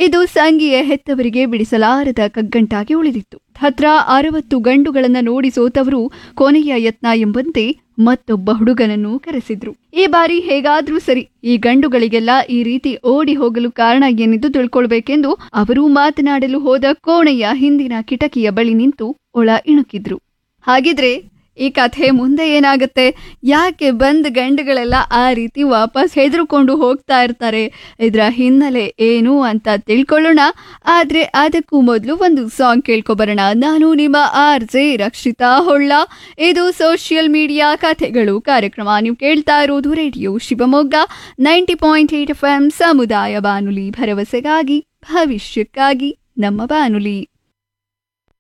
ಇದು ಸಂಗಿಯ ಹೆತ್ತವರಿಗೆ ಬಿಡಿಸಲಾರದ ಕಗ್ಗಂಟಾಗಿ ಉಳಿದಿತ್ತು ಹತ್ರ ಅರವತ್ತು ಗಂಡುಗಳನ್ನ ನೋಡಿ ಸೋತವರು ಕೊನೆಯ ಯತ್ನ ಎಂಬಂತೆ ಮತ್ತೊಬ್ಬ ಹುಡುಗನನ್ನು ಕರೆಸಿದ್ರು ಈ ಬಾರಿ ಹೇಗಾದ್ರೂ ಸರಿ ಈ ಗಂಡುಗಳಿಗೆಲ್ಲ ಈ ರೀತಿ ಓಡಿ ಹೋಗಲು ಕಾರಣ ಏನೆಂದು ತಿಳ್ಕೊಳ್ಬೇಕೆಂದು ಅವರು ಮಾತನಾಡಲು ಹೋದ ಕೋಣೆಯ ಹಿಂದಿನ ಕಿಟಕಿಯ ಬಳಿ ನಿಂತು ಒಳ ಇಣುಕಿದ್ರು ಹಾಗಿದ್ರೆ ಈ ಕಥೆ ಮುಂದೆ ಏನಾಗುತ್ತೆ ಯಾಕೆ ಬಂದ್ ಗಂಡುಗಳೆಲ್ಲ ಆ ರೀತಿ ವಾಪಸ್ ಹೆದರ್ಕೊಂಡು ಹೋಗ್ತಾ ಇರ್ತಾರೆ ಇದರ ಹಿನ್ನೆಲೆ ಏನು ಅಂತ ತಿಳ್ಕೊಳ್ಳೋಣ ಆದ್ರೆ ಅದಕ್ಕೂ ಮೊದಲು ಒಂದು ಸಾಂಗ್ ಕೇಳ್ಕೊಬರೋಣ ನಾನು ನಿಮ್ಮ ಆರ್ ಜೆ ರಕ್ಷಿತಾ ಹೊಳ್ಳ ಇದು ಸೋಷಿಯಲ್ ಮೀಡಿಯಾ ಕಥೆಗಳು ಕಾರ್ಯಕ್ರಮ ನೀವು ಕೇಳ್ತಾ ಇರೋದು radio Shivamogga ninety point eight F M ಸಮುದಾಯ ಬಾನುಲಿ ಭರವಸೆಗಾಗಿ ಭವಿಷ್ಯಕ್ಕಾಗಿ ನಮ್ಮ ಬಾನುಲಿ